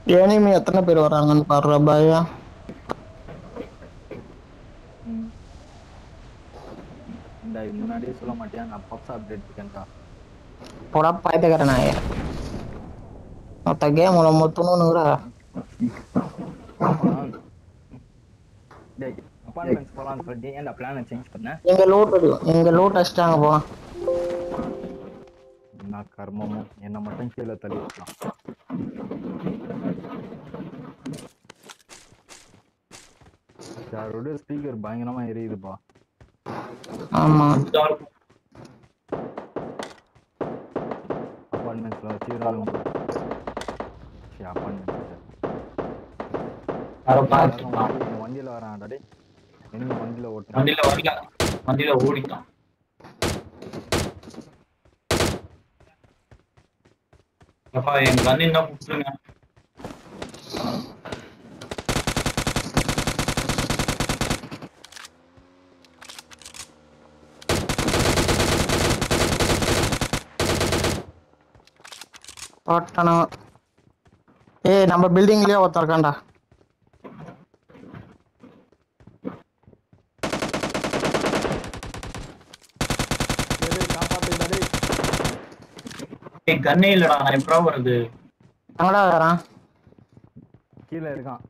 Enemy எத்தனை பேர் வராங்கன்னு பாடுற பாயா இந்த இது முன்னாடியே சொல்ல மாட்டியா நான் பப்ஸ் அப்டேட் இருக்கேன்டா போடா பாயத்துக்கார நாய மொத்த கேம் மொத்தணுங்கிற டேய் அப்பார்ட்மெண்ட்ஸ் போலாம்னு சொல்லிட்டு ஏன்டா பிளானை சேஞ்ச் பண்ண எங்க லோட் அடிக்கும் எங்க லோட் அடிச்சிட்டாங்க போலாம் நான் கர்மமும் என்னை மட்டும் கீழே தள்ளி விட்டான் யாரோட ஸ்பீக்கர் பயங்கரமா எரியுதுப்பா ஆமா அப்பார்ட்மெண்ட்ஸ்ல சீராலும் அப்பார்ட்மெண்ட்ஸ் வண்டியில வரான் டேய் என்ன வண்டியில ஓட்டுறான் வண்டியில வரல வண்டியில ஓடிட்டான் அப்பா என் கண்ணு என்ன புடிச்சுங்க ஓட்டணும் ஏய் நம்ம பில்டிங்லயே ஒருத்தன் இருக்கான்டா டேய், டேய், காப்பாத்துடா டேய் ஏய் கண்ணே இல்லடா நான் எப்படா வருது எங்கடா வரான் கீழே இருக்கான்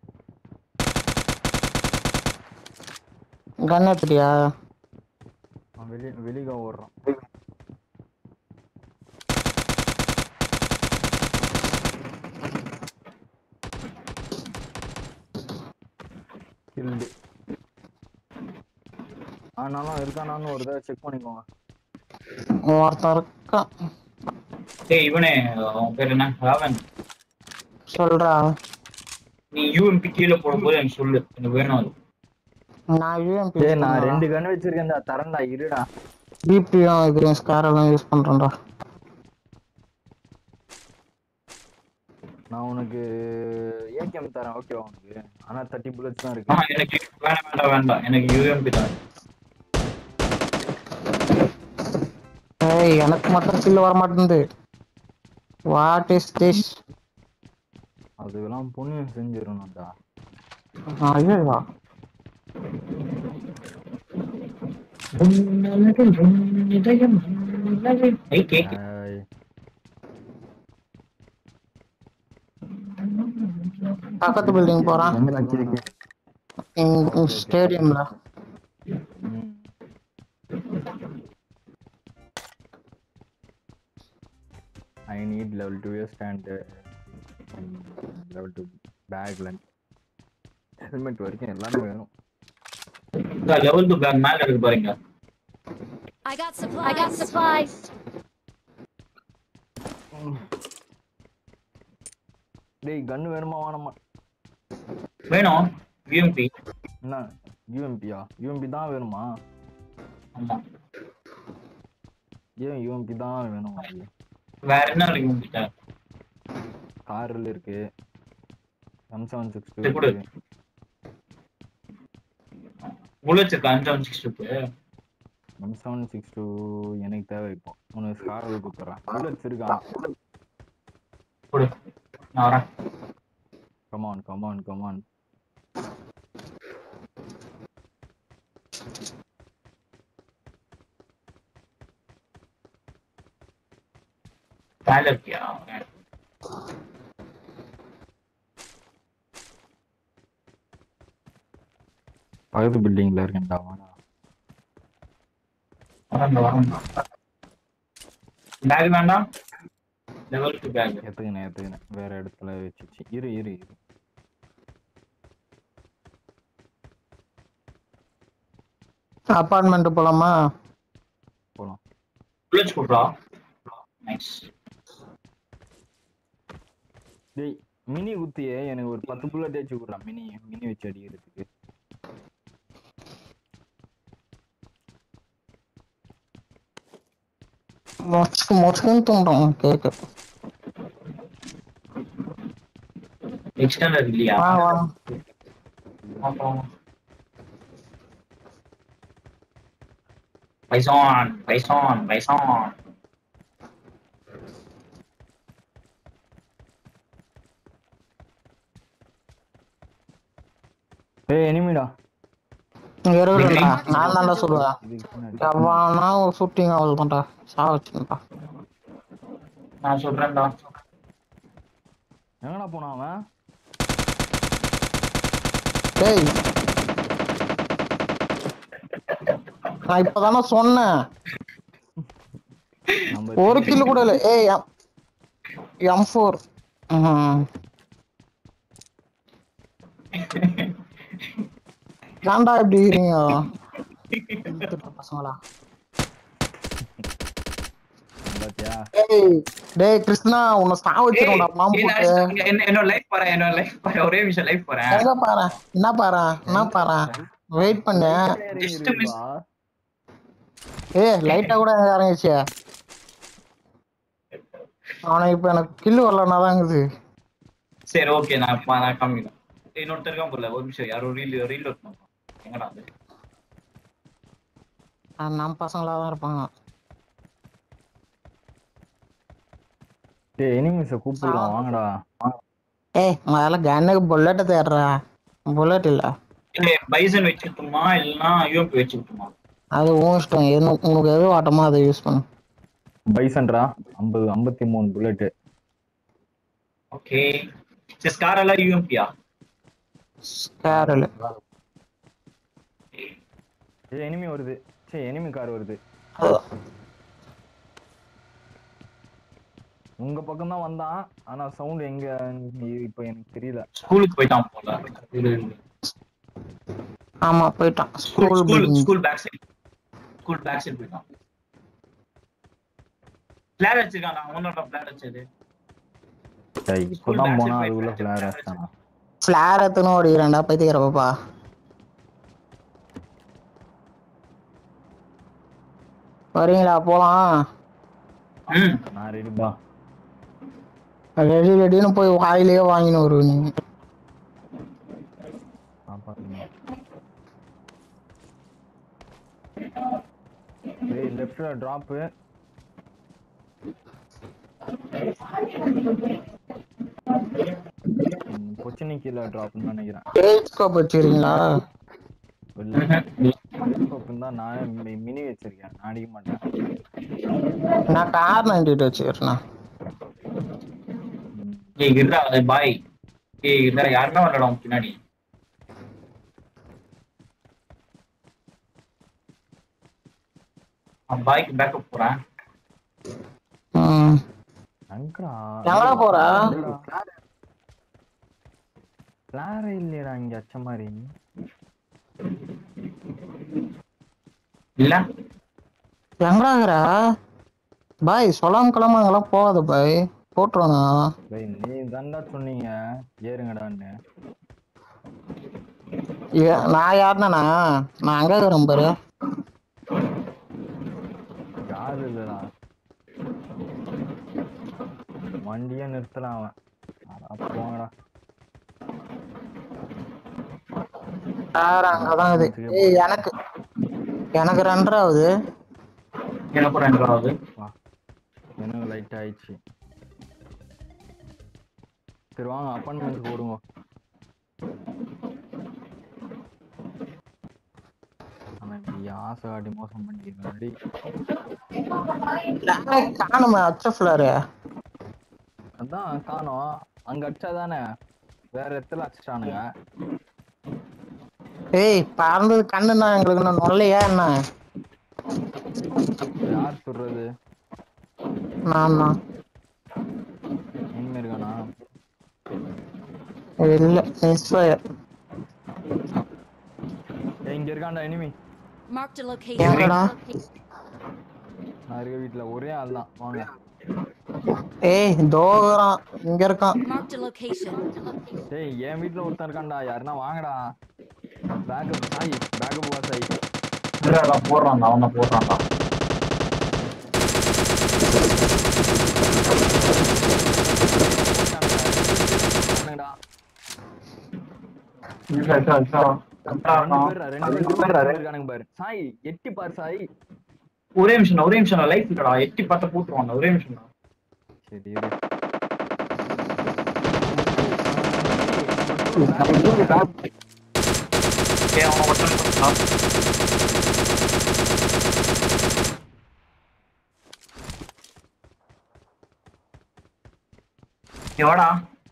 கன் எடுத்துட்டியா அவன் வெளிய வெளியே ஓடுறான் கில்டு ஆனாலும் இருக்கானான்னு ஒரு தடவை செக் பண்ணிக்கோங்க ஒருத்தன் இருக்கான் ஏய் இவனே அவன் பேர் என்ன ராவன் சொல்றா நீ யூஎம்பி கீழே போடும்போது எனக்கு சொல்லு எனக்கு வேணும் அது நான் யூஎம்பி டேய் நான் ரெண்டு கன் வச்சிருக்கேன்டா தரேன்டா இருடா பிபியும் இது ஸ்கேரெல்லாம் யூஸ் பண்றேன்டா நான் உனக்கு ஏகேம் தரேன் ஓகேவா உனக்கு ஆனா தேர்ட்டி புல்லட்ஸ் தான் ஆ இருக்கு எனக்கு வேண்டாம் வேண்டாம் வேண்டாம் எனக்கு யூஎம்பி தான் ஏய் எனக்கு மட்டும் கில் வர மாட்டேங்குது வாட் இஸ் திஸ் அதுக்கெல்லாம் புண்ணியம் செஞ்சிடணும்டா ஐயோ ஏய் கேக்கு ஏய், பக்கத்து பில்டிங் போறான் எங்கடா கேக்கு ஸ்டேடியம்ல ம். I need level 2 stand uh, um, level 2 bag length helmet வரைக்கும் எல்லாமே வேணும் லெவல் டூ பேக் மேல இருக்கு பாருங்க I got supplies. I got supplies. டேய் கன் வேணுமா வேணாமா வேணும் யூஎம்பி என்ன யூஎம்பியா யூஎம்பி தான் வேணுமா ஆமா ஏன் யூஎம்பி தான் வேணும் உனக்கு வேற என்ன இருக்கு உங்ககிட்ட காரில் இருக்கு எம் செவன் சிக்ஸ் சரி, கொடு. புல்லட்ஸ் இருக்கு அஞ்சு அஞ்சு six M seven six two எனக்கு தேவை இப்போ உனக்கு ஸ்காரில் கொடுத்துட்றேன் புல்லட்ஸ் இருக்கான் கொடு நான் வரேன் கமான் கமான் கமான் மேல இருக்கியா பக்கத்து பில்டிங்ல இருக்கேன்டா வாடா வரேன் வரேன் பேக் வேண்டாம் லெவல் டூ பேக் ஏத்துக்கினேன் ஏத்துக்கினேன் வேற இடத்துல வச்சுச்சு இரு இரு இரு அப்பார்ட்மெண்ட் போலாமா போலாம் புல்லட்ஸ் கொடுறா நைஸ் டேய் மினி குத்தியே எனக்கு ஒரு பத்து புல்லட் வச்சு கொடுறான் மினி மினி வச்சு அடிக்கிறதுக்கு மொச்சுக்கு மொச்சுக்குன்னு தூண்டும் கேக்கு எக்ஸ்டர்னல் இல்லையா வா வா அப்புறம் பைசான் பைசான் பைசான் ஏய் எனிமிடா இங்க இருக்கட்டும்டா நான் தான்டா சொல்லுவேன் இதுக்கு பின்னாடி எவனா ஒரு ஷூட்டிங் அவள் தான்டா சா வச்சுட்டா நான் சொல்றேன்டா எங்கடா போனான் அவன் டேய் நான் இப்பதானே சொன்னேன் நம்ம ஒரு கிலோ கூட இல்ல ஏய் எம் ஃபோர் ஏன்டா இப்படி இருக்கீங்க இழுத்துட்டு பசங்களா பாத்தியா ஏய் டேய் கிருஷ்ணா உன்னை ஸ்டா வச்சிருக்கா மாம் ஏய், போட்டு நான் என்ன- என்னோட லைஃப் பாரு என்னோட லைஃப் பாரு ஒரே நிமிஷம் லைஃப் போறேன் எங்க பாரு என்ன பாரு என்ன பாரு வெயிட் பண்ணு Just miss. இருக்குப்பா. ஏய் லைட்டா கூட எனக்கு இறங்கிச்சு அவனை இப்ப எனக்கு கில்லு வரலன்னா தான் இருக்குது சரி ஓகே நான் பா- நான் காமிக்கிறேன் இன்னொருத்தர் இருக்கான் போல ஒரு நிமிஷம் யாரோ ரீல் ரீல் வரணும் எங்கடா அது ஆஹ் நம்ம பசங்களா தான் இருப்பாங்க டேய் எனிமிஸ கூப்பிடலாம் வாங்கடா ஏய் முதல்ல கன்னுக்கு புல்லட்டை தேடுறா புல்லட் இல்ல இல்ல பைசன் வச்சுக்கிட்டுமா இல்லைன்னா யூஎம்பி வச்சுக்கிட்டுமா அது உன் இஷ்டம் எது உனக்கு எது வாட்டமோ அதை யூஸ் பண்ணு பைசன்ட்ரா ஐம்பது ஐம்பத்தி மூணு புல்லட்டு ஓகே சரி ஸ்கார் எல்லாம் யூஎம்பியா கேரல் ஏய் எனிமி வருது சே எனிமி கார் வருது உங்க பக்கம் தான் வந்தான் ஆனா சவுண்ட் எங்க இப்போ எனக்கு தெரியல ஸ்கூலுக்கு போயிட்டான் போல இது ஆமா போயிட்டான் school school school school bag side school bag side plan பிளான் வச்சிருக்கான் நான் ஒன்னோட பிளான் வச்சது டேய், இப்பதான் போனா அதுக்குள்ள ஃபிளார் ஆச்சானா ஃபிளார் எத்தனும் ஓடிக்கிறேன்டா பைத்திக்கிற பாப்பா வரீங்களா போலாம் ம் நான் ரெடிப்பா ரெடி ரெடின்னு போய் வாயிலே வாங்கின்னு வருவ நீங்க பாருங்க ஏய் லெஃப்ட்ல டிராப் கொச்சினி கீழே டிராப்னு நினைக்கிறேன் டெலிஸ்கோப் வச்சிருக்கீங்களா இல்ல டெலிஸ்கோப் தான் நான் மி- மினி வச்சிருக்கேன் நான் அடிக்க மாட்டேன் நான் கார் நைன்டி எயிட் வச்சிருக்கேன் ம். ஏய் இருடா பாய் ஏய் இருடா யாருமே வரலடா உன் பின்னாடி பாய்க்கு பேக்கப் போறேன் ம் அங்கடா எங்கடா போற? ஃபிளார் இல்லையடா இங்க அச்ச மாதிரி இல்ல எங்கடா இருக்கிற பாய் சொல்லாம கிளம்ப அங்கெல்லாம் போகாத பாய் போட்டுருவானா டேய், நீ தான்டா சொன்னீங்க ஏறுங்கடான்னு ஏ- நான் யாருனா நான் அங்க இருக்கிறேன் பாரு யாரு இல்லடா வண்டியே நிறுத்தலாம் அவன் அட போங்கடா கார் அங்கதான் இது ஏய் எனக்கு எனக்கு ரெண்டரை ஆகுது எனக்கு ஒரு ரெண்டாவது வா எனக்கு லைட் ஆயிடுச்சு சரி வாங்க அப்பார்ட்மெண்ட் போடுங்க ஆனா இப்படி ஆசை காட்டி மோசம் பண்ணிக்கிறாடி காணுமே அச்ச ஃபிளாரு அதான் காணோம் அங்க அடிச்சாதானே வேற இடத்துல அடிச்சிட்டானுங்க ஏய் பறந்தது கண்ணுண்ணா எங்களுக்கு இன்னும் நொல்லையா என்ன யார் சொல்றது நான் தான் இனிமே இருக்கானா இல்ல மிஸ்ஃபயர் ஏய், இங்க இருக்கான்டா எனிமி Marked a எங்கடா location. நான் இருக்க வீட்டுல ஒரே ஆள் தான் வாங்க ஏய் தோகுறான் இங்க இருக்கான் Marked a location. டேய் என் வீட்ல ஒருத்தன் இருக்கான்டா யாருன்னா வாங்கடா பேக்கப் சாய் பேக்கப் வா சாய் இல்லடா போடுறான்டா அவனை போடுறான்டா வாங்கடா. இல்ல இல்ல இல்ல ரெண்டு பேர்ரா, ரெண்டு பேர் இருக்கானுங்க பாரு சாய் எட்டி பாரு சாய் ஒரே நிமிஷம் ஒரே நிமிஷம் லைஃப் இல்லடா எட்டி பார்த்தா போட்டுருவாங்க ஒரே நிமிஷம் சரி இரு. ஏய் அவன் ஒருத்தன் போட்டான். ஏய், வாடா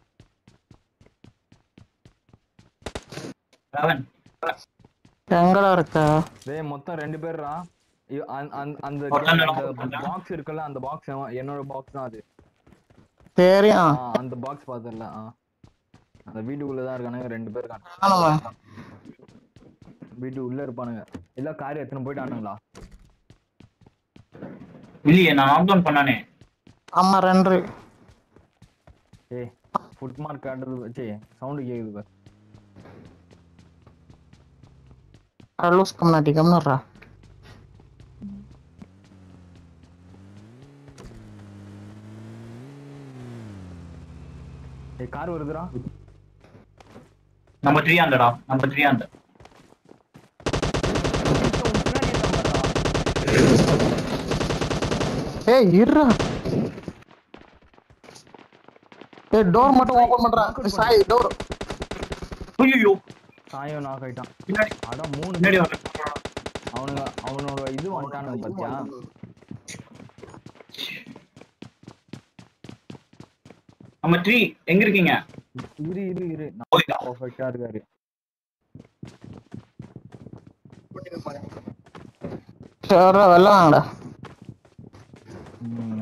ரவன் எங்கடா இருக்க டேய் மொத்தம் ரெண்டு பேர்ரா இ- அந்த- அந்த- அந்த ஒருத்தன் நடந்து போறான். பாக்ஸ் இருக்குல்ல அந்த பாக்ஸ் என்னோட பாக்ஸ் தான் அது தெரியும் ஆ, அந்த பாக்ஸ் பார்த்தல ஆ அந்த வீட்டுக்குள்ள தான் இருக்கானுங்க ரெண்டு பேர் இருக்கானுங்க ஆமாம்மா. வீட்டு உள்ள இருப்பானுங்க இல்ல கார் எத்தனை போயிட்டானுங்களா இல்லையே நான் நாக் டவுன் பண்ணானே ஆமா ரெண்டு ஏய் ஃபுட் மார்க் காட்டுறது வச்சு சவுண்டு கேக்குது பாரு லூஸ் கம்னாட்டி கம்னுறா ஏய் கார் வருதுடா நம்ம த்ரீ ஹண்ட்ரடா நம்ம த்ரீ ஹண்ட்ரட் ஏய் இருடா ஏய் டோர் மட்டும் ஓபன் பண்றா சாய் டோர் ஐயோ சாயம் நாக் ஆயிட்டான் பின்னாடி அதான் மூணு பின்னாடி பேர். வரேன் அவனுங்க அவனோட இது வந்துட்டானுங்க பாத்தியா நம்ம த்ரீ எங்க இருக்கீங்க இரு இரு இரு போயிட்டா. பர்ஃபெக்டா இருக்காரு சரிடா வெளில வாங்கடா ம்.